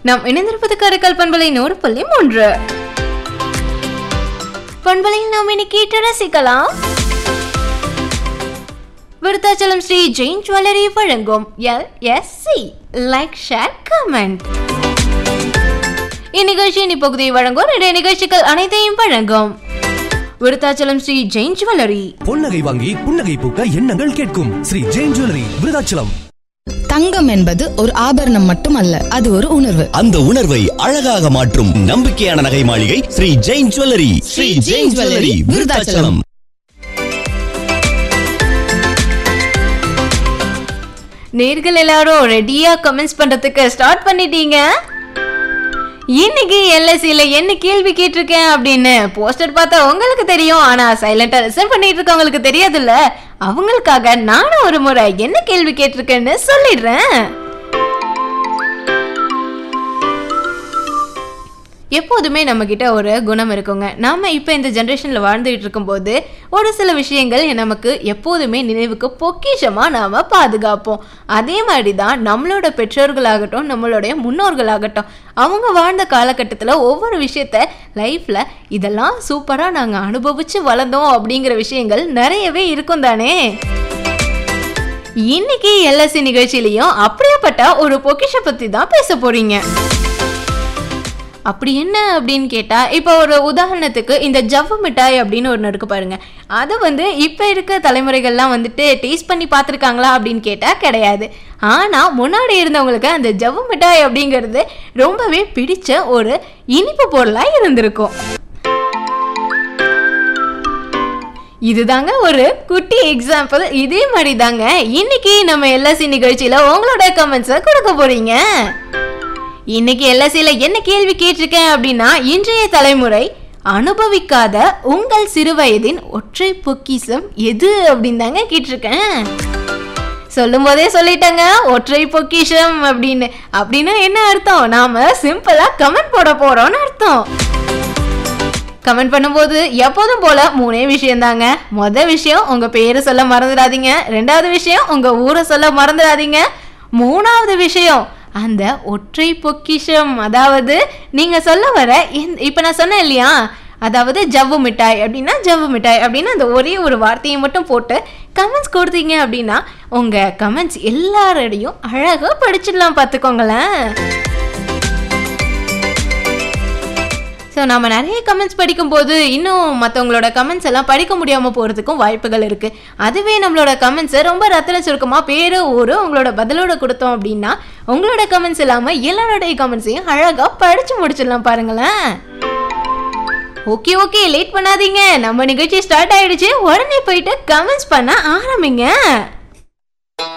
நாம் இணைந்திருப்பது கருக்கல் பண்பலை நூறு புள்ளி மூன்று பண்பலையில் நாம் இன்னைக்கு கேட்டு ரசிக்கலாம் விருத்தாச்சலம் ஸ்ரீ ஜெயின் ஜுவல்லரி வழங்கும் L S C like share comment இந்நிகழ்ச்சியின் இப்பகுதியை வழங்கும் நிறைய நிகழ்ச்சிகள் அனைத்தையும் வழங்கும் விருத்தாச்சலம் ஸ்ரீ ஜெயின் ஜுவல்லரி பொன்னகை வாங்கி புன்னகை பூக்க எண்ணங்கள் கேட்கும் ஸ்ரீ ஜெயின் ஜுவல்லரி விருதாச்சலம் தங்கம் என்பது ஒரு ஆபரணம் மட்டுமல்ல அது ஒரு உணர்வு அந்த உணர்வை அழகாக மாற்றும் நம்பிக்கையான நகை மாளிகை ஸ்ரீ ஜெயின் ஜுவல்லரி ஸ்ரீ ஜெயின் ஜுவல்லரி விருதாச்சலம் நேர்கள் எல்லாரும் ரெடியா கமெண்ட்ஸ் பண்றதுக்கு ஸ்டார்ட் பண்ணிட்டீங்க இன்னைக்கு எல்எஸ்சியில என்ன கேள்வி கேட்டிருக்கேன் அப்படின்னு போஸ்டர் பார்த்தா உங்களுக்கு தெரியும் ஆனா சைலண்டா ரிசர்வ் பண்ணிட்டு இருக்கவங்களுக்கு தெரியாதுல்ல அவங்களுக்காக நானும் ஒரு முறை என்ன கேள்வி கேட்டிருக்கேன்னு சொல்லிடுறேன் எப்போதுமே நம்ம கிட்ட ஒரு குணம் இருக்குங்க நாம இப்போ இந்த ஜென்ரேஷன்ல வாழ்ந்துகிட்டு இருக்கும்போது ஒரு சில விஷயங்கள் நமக்கு எப்போதுமே நினைவுக்கு பொக்கிஷமா நாம பாதுகாப்போம் அதே மாதிரி தான் நம்மளோட பெற்றோர்களாகட்டும் நம்மளுடைய முன்னோர்களாகட்டும் அவங்க வாழ்ந்த காலகட்டத்தில் ஒவ்வொரு விஷயத்த லைஃப்ல இதெல்லாம் சூப்பரா நாங்க அனுபவிச்சு வளர்ந்தோம் அப்படிங்கிற விஷயங்கள் நிறையவே இருக்கும் தானே இன்னைக்கு எல்எஸ்சி நிகழ்ச்சியிலையும் அப்படியேப்பட்ட ஒரு பொக்கிஷ பத்தி தான் பேச போறீங்க அப்படி என்ன அப்படின்னு கேட்டா இப்போ ஒரு உதாரணத்துக்கு இந்த ஜவ்வு மிட்டாய் அப்படின்னு ஒன்று இருக்கு பாருங்க அதை வந்து இப்போ இருக்க தலைமுறைகள்லாம் வந்துட்டு டேஸ்ட் பண்ணி பார்த்துருக்காங்களா அப்படின்னு கேட்டால் கிடையாது ஆனால் முன்னாடி இருந்தவங்களுக்கு அந்த ஜவ்வு மிட்டாய் அப்படிங்கிறது ரொம்பவே பிடிச்ச ஒரு இனிப்பு பொருளாக இருந்திருக்கும் இதுதாங்க ஒரு குட்டி எக்ஸாம்பிள் இதே மாதிரி தாங்க இன்னைக்கு நம்ம எல்எஸ்சி நிகழ்ச்சியில உங்களோட கமெண்ட்ஸை கொடுக்க போறீங்க இன்னைக்கு எல்எஸ்சியில என்ன கேள்வி கேட்டிருக்கேன் அப்படின்னா இன்றைய தலைமுறை அனுபவிக்காத உங்கள் சிறுவயதின் ஒற்றை பொக்கிஷம் எது அப்படின்னு தாங்க கேட்டிருக்கேன் சொல்லும் போதே சொல்லிட்டேங்க ஒற்றை பொக்கிஷம் அப்படின்னு அப்படின்னு என்ன அர்த்தம் நாம சிம்பிளா கமெண்ட் போட போறோம்னு அர்த்தம் கமெண்ட் பண்ணும்போது எப்போதும் போல மூணே விஷயம் தாங்க மொதல் விஷயம் உங்க பேரை சொல்ல மறந்துடாதீங்க ரெண்டாவது விஷயம் உங்க ஊரை சொல்ல மறந்துடாதீங்க மூணாவது விஷயம் அந்த ஒற்றை பொக்கிஷம் அதாவது நீங்க சொல்ல வர எந்த- இப்ப நான் சொன்னேன் இல்லையா அதாவது ஜவ்வு மிட்டாய் அப்படின்னா ஜவ்வு மிட்டாய் அப்படின்னு அந்த ஒரே ஒரு வார்த்தையை மட்டும் போட்டு கமெண்ட்ஸ் கொடுத்தீங்க அப்படின்னா உங்க கமெண்ட்ஸ் எல்லாரோடையும் அழகா படிச்சிடலாம் பார்த்துக்கோங்களேன் ஸோ நம்ம நிறைய கமெண்ட்ஸ் படிக்கும்போது இன்னும் மற்றவங்களோட கமெண்ட்ஸ் எல்லாம் படிக்க முடியாமல் போகிறதுக்கும் வாய்ப்புகள் இருக்குது அதுவே நம்மளோட கமெண்ட்ஸை ரொம்ப ரத்தன சுருக்கமாக பேரு ஊரு உங்களோட பதிலோட கொடுத்தோம் அப்படின்னா உங்களோட கமெண்ட்ஸ் இல்லாமல் எல்லாரோடைய கமெண்ட்ஸையும் அழகாக படித்து முடிச்சிடலாம் பாருங்களேன் ஓகே ஓகே லேட் பண்ணாதீங்க நம்ம நிகழ்ச்சி ஸ்டார்ட் ஆயிடுச்சு உடனே போயிட்டு கமெண்ட்ஸ் பண்ண ஆரம்பிங்க